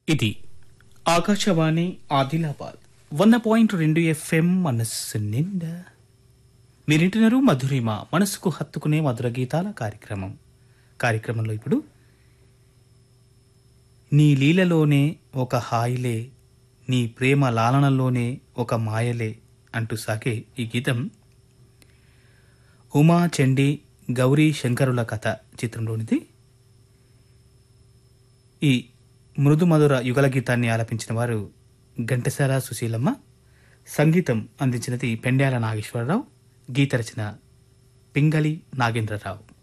ఇది ఆకాశవాణి ఆదిలాబాద్ వంద పాయింట్ రెండు ఎఫ్ఎం మనస్సు నిండా మీరింటున్నారు మధురిమ మనసుకు హత్తుకునే మధుర గీతాల కార్యక్రమం కార్యక్రమంలో ఇప్పుడు నీ లీలలోనే ఒక హాయిలే నీ ప్రేమ లాలనలోనే ఒక మాయలే అంటూ సాగే ఈ గీతం ఉమా చండి గౌరీ శంకరుల కథ చిత్రంలోనిది ఈ మృదుమధుర యుగల గీతాన్ని ఆలపించిన వారు ఘంటసాల సుశీలమ్మ సంగీతం అందించినది పెండ్యాల నాగేశ్వరరావు గీత రచన పింగళి నాగేంద్రరావు